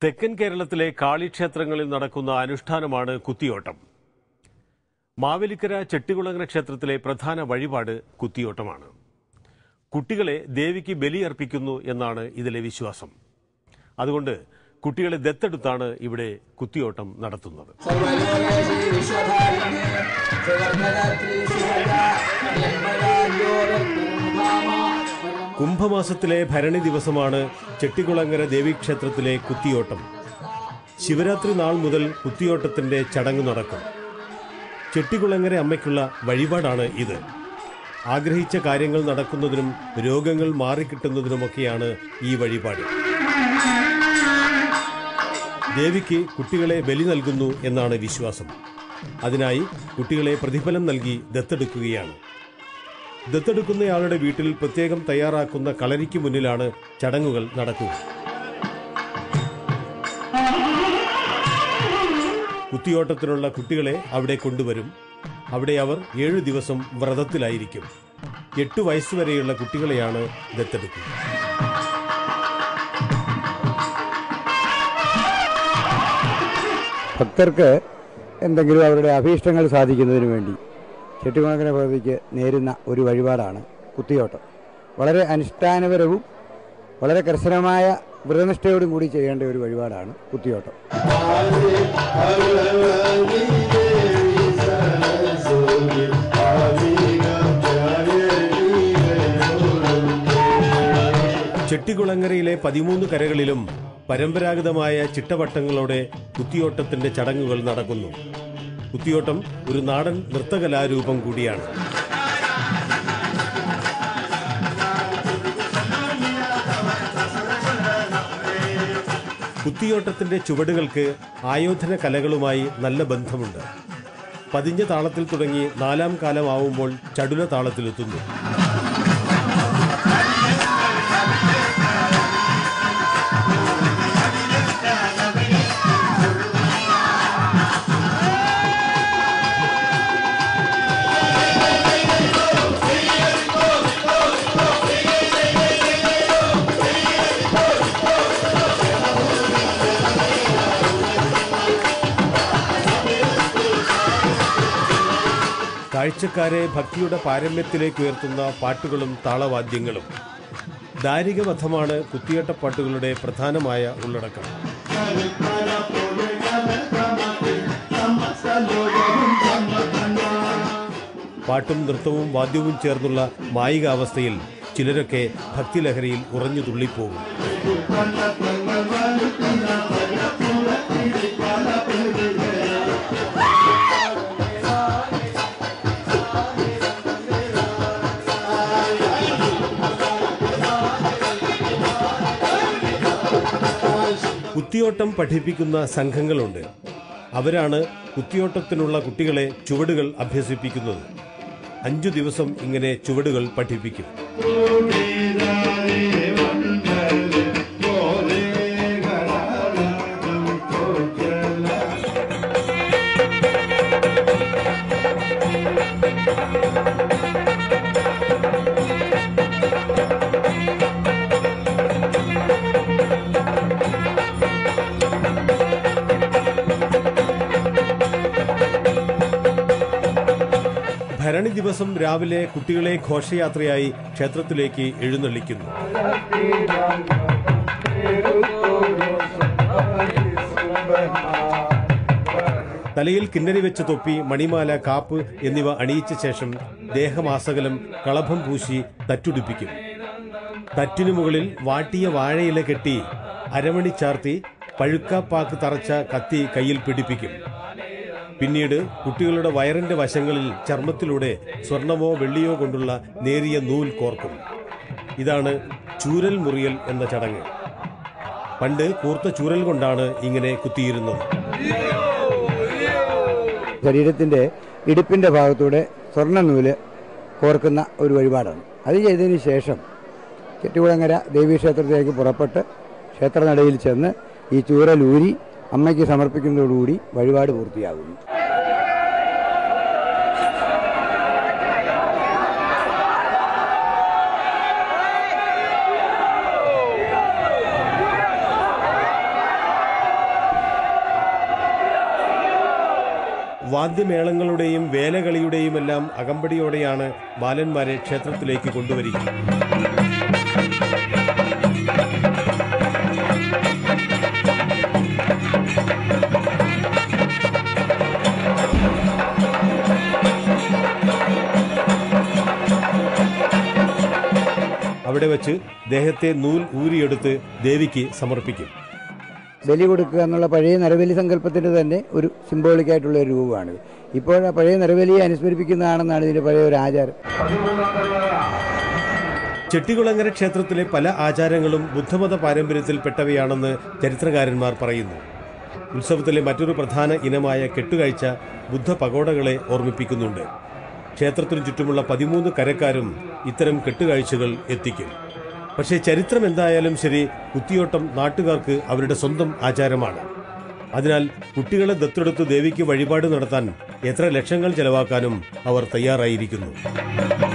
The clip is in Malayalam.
തെക്കൻ കേരളത്തിലെ കാളിക്ഷേത്രങ്ങളിൽ നടക്കുന്ന അനുഷ്ഠാനമാണ് കുത്തിയോട്ടം മാവേലിക്കര ചെട്ടികുളങ്ങര ക്ഷേത്രത്തിലെ പ്രധാന വഴിപാട് കുത്തിയോട്ടമാണ് കുട്ടികളെ ദേവിക്ക് ബലിയർപ്പിക്കുന്നു എന്നാണ് ഇതിലെ വിശ്വാസം അതുകൊണ്ട് കുട്ടികളെ ദത്തെടുത്താണ് ഇവിടെ കുത്തിയോട്ടം നടത്തുന്നത് സർവലോകേശി വിശ്വധാരിണി സുവർണരാത്രി സുഹൃത നിർമ്മലാദ്യോ രത്നകുംഭാമ കുംഭമാസത്തിലെ ഭരണി ദിവസമാണ് ചെട്ടികുളങ്ങര ദേവീക്ഷേത്രത്തിലെ കുത്തിയോട്ടം ശിവരാത്രി നാൾ മുതൽ കുത്തിയോട്ടത്തിന്റെ ചടങ്ങ് നടക്കും ചെട്ടികുളങ്ങര അമ്മയ്ക്കുള്ള വഴിപാടാണ് ഇത് ആഗ്രഹിച്ച കാര്യങ്ങൾ നടക്കുന്നതിനും രോഗങ്ങൾ മാറിക്കിട്ടുന്നതിനുമൊക്കെയാണ് ഈ വഴിപാട് ദേവിക്ക് കുട്ടികളെ ബലി നൽകുന്നു എന്നാണ് വിശ്വാസം അതിനായി കുട്ടികളെ പ്രതിഫലം നൽകി ദത്തെടുക്കുകയാണ് ദത്തെടുക്കുന്നയാളുടെ വീട്ടിൽ പ്രത്യേകം തയ്യാറാക്കുന്ന കളരിക്ക് മുന്നിലാണ് ചടങ്ങുകൾ നടക്കുക കുത്തിയോട്ടത്തിനുള്ള കുട്ടികളെ അവിടെ കൊണ്ടുവരും അവിടെ അവർ ഏഴു ദിവസം വ്രതത്തിലായിരിക്കും എട്ടു വയസ്സുവരെയുള്ള കുട്ടികളെയാണ് ദത്തെടുക്കുക ഭക്തർക്ക് എന്തെങ്കിലും അവരുടെ അഭീഷ്ടങ്ങൾ സാധിക്കുന്നതിന് വേണ്ടി ചെട്ടികുളങ്ങര ഭഗവതിക്ക് നേരുന്ന ഒരു വഴിപാടാണ് കുത്തിയോട്ടം വളരെ അനുഷ്ഠാനപരവും വളരെ കർശനമായ വ്രതനിഷ്ഠയോടും കൂടി ചെയ്യേണ്ട ഒരു വഴിപാടാണ് കുത്തിയോട്ടം ചെട്ടികുളങ്ങരയിലെ പതിമൂന്ന് കരകളിലും പരമ്പരാഗതമായ ചിട്ടവട്ടങ്ങളോടെ കുത്തിയോട്ടത്തിന്റെ ചടങ്ങുകൾ നടക്കുന്നു കുത്തിയോട്ടം ഒരു നാടൻ നൃത്തകലാരൂപം കൂടിയാണ് കുത്തിയോട്ടത്തിന്റെ ചുവടുകൾക്ക് ആയോധന കലകളുമായി നല്ല ബന്ധമുണ്ട് പതിഞ്ഞ താളത്തിൽ തുടങ്ങി നാലാം കാലമാവുമ്പോൾ ചടുല താളത്തിലെത്തുന്നു കാഴ്ചക്കാരെ ഭക്തിയുടെ പാരമ്യത്തിലേക്ക് ഉയർത്തുന്ന പാട്ടുകളും താളവാദ്യങ്ങളും ദാരികവധമാണ് കുത്തിയേട്ടപ്പാട്ടുകളുടെ പ്രധാനമായ ഉള്ളടക്കം പാട്ടും നൃത്തവും വാദ്യവും ചേർന്നുള്ള മായികാവസ്ഥയിൽ ചിലരൊക്കെ ഭക്തിലഹരിയിൽ ഉറഞ്ഞു തുള്ളിപ്പോകും കുത്തിയോട്ടം പഠിപ്പിക്കുന്ന സംഘങ്ങളുണ്ട് അവരാണ് കുത്തിയോട്ടത്തിനുള്ള കുട്ടികളെ ചുവടുകൾ അഭ്യസിപ്പിക്കുന്നത് അഞ്ചു ദിവസം ഇങ്ങനെ ചുവടുകൾ പഠിപ്പിക്കും ഭരണി ദിവസം രാവിലെ കുട്ടികളെ ഘോഷയാത്രയായി ക്ഷേത്രത്തിലേക്ക് എഴുന്നള്ളിക്കുന്നു തലയിൽ കിന്നരി വെച്ച തൊപ്പി മണിമാല കാപ്പ് എന്നിവ അണിയിച്ച ശേഷം ദേഹമാസകലം കളഭം പൂശി തറ്റുടിപ്പിക്കും തറ്റിനു മുകളിൽ വാട്ടിയ വാഴയില കെട്ടി അരമണി ചാർത്തി പഴുക്കാപ്പാക്ക് തറച്ച കത്തി കയ്യിൽ പിടിപ്പിക്കും പിന്നീട് കുട്ടികളുടെ വയറിന്റെ വശങ്ങളിൽ ചർമ്മത്തിലൂടെ സ്വർണമോ വെള്ളിയോ കൊണ്ടുള്ള നേരിയ നൂൽ കോർക്കും ഇതാണ് ചൂരൽ മുറിയൽ എന്ന ചടങ്ങ് പണ്ട് കൂർത്ത ചൂരൽ കൊണ്ടാണ് ഇങ്ങനെ കുത്തിയിരുന്നത് ശരീരത്തിൻ്റെ ഇടുപ്പിൻ്റെ ഭാഗത്തൂടെ സ്വർണ്ണ നൂല് കോർക്കുന്ന ഒരു വഴിപാടാണ് അത് ചെയ്തതിന് ശേഷം ചെട്ടികുളങ്ങര ദേവീക്ഷേത്രത്തിലേക്ക് പുറപ്പെട്ട് ക്ഷേത്രനടയിൽ ചെന്ന് ഈ ചൂരലൂരി അമ്മയ്ക്ക് സമർപ്പിക്കുന്നതോടുകൂടി വഴിപാട് പൂർത്തിയാകുന്നു വാദ്യമേളങ്ങളുടെയും വേലകളിയുടെയുമെല്ലാം അകമ്പടിയോടെയാണ് ബാലന്മാരെ ക്ഷേത്രത്തിലേക്ക് കൊണ്ടുവരിക അവിടെ വച്ച് ദേഹത്തെ നൂൽ ഊരിയെടുത്ത് ദേവിക്ക് സമർപ്പിക്കും ബലി കൊടുക്കുക എന്നുള്ള പഴയ നരബലി സങ്കല്പത്തിൻ്റെ തന്നെ ഒരു സിംബോളിക്കായിട്ടുള്ള ഒരു രൂപമാണിത് ഇപ്പോൾ ആ പഴയ നരബലിയെ അനുസ്മരിപ്പിക്കുന്നതാണെന്നാണ് ഇതിൻ്റെ പഴയ ഒരു ആചാരം ചെട്ടികുളങ്ങര ക്ഷേത്രത്തിലെ പല ആചാരങ്ങളും ബുദ്ധമത പാരമ്പര്യത്തിൽപ്പെട്ടവയാണെന്ന് ചരിത്രകാരന്മാർ പറയുന്നു ഉത്സവത്തിലെ മറ്റൊരു പ്രധാന ഇനമായ കെട്ടുകാഴ്ച ബുദ്ധ പകോടകളെ ഓർമ്മിപ്പിക്കുന്നുണ്ട് ക്ഷേത്രത്തിനു ചുറ്റുമുള്ള പതിമൂന്ന് കരക്കാരും ഇത്തരം കെട്ടുകാഴ്ചകൾ എത്തിക്കും പക്ഷേ ചരിത്രം എന്തായാലും ശരി കുത്തിയോട്ടം നാട്ടുകാർക്ക് അവരുടെ സ്വന്തം ആചാരമാണ് അതിനാൽ കുട്ടികളെ ദത്തെടുത്ത് ദേവിക്ക് വഴിപാട് നടത്താൻ എത്ര ലക്ഷങ്ങൾ ചെലവാക്കാനും അവർ തയ്യാറായിരിക്കുന്നു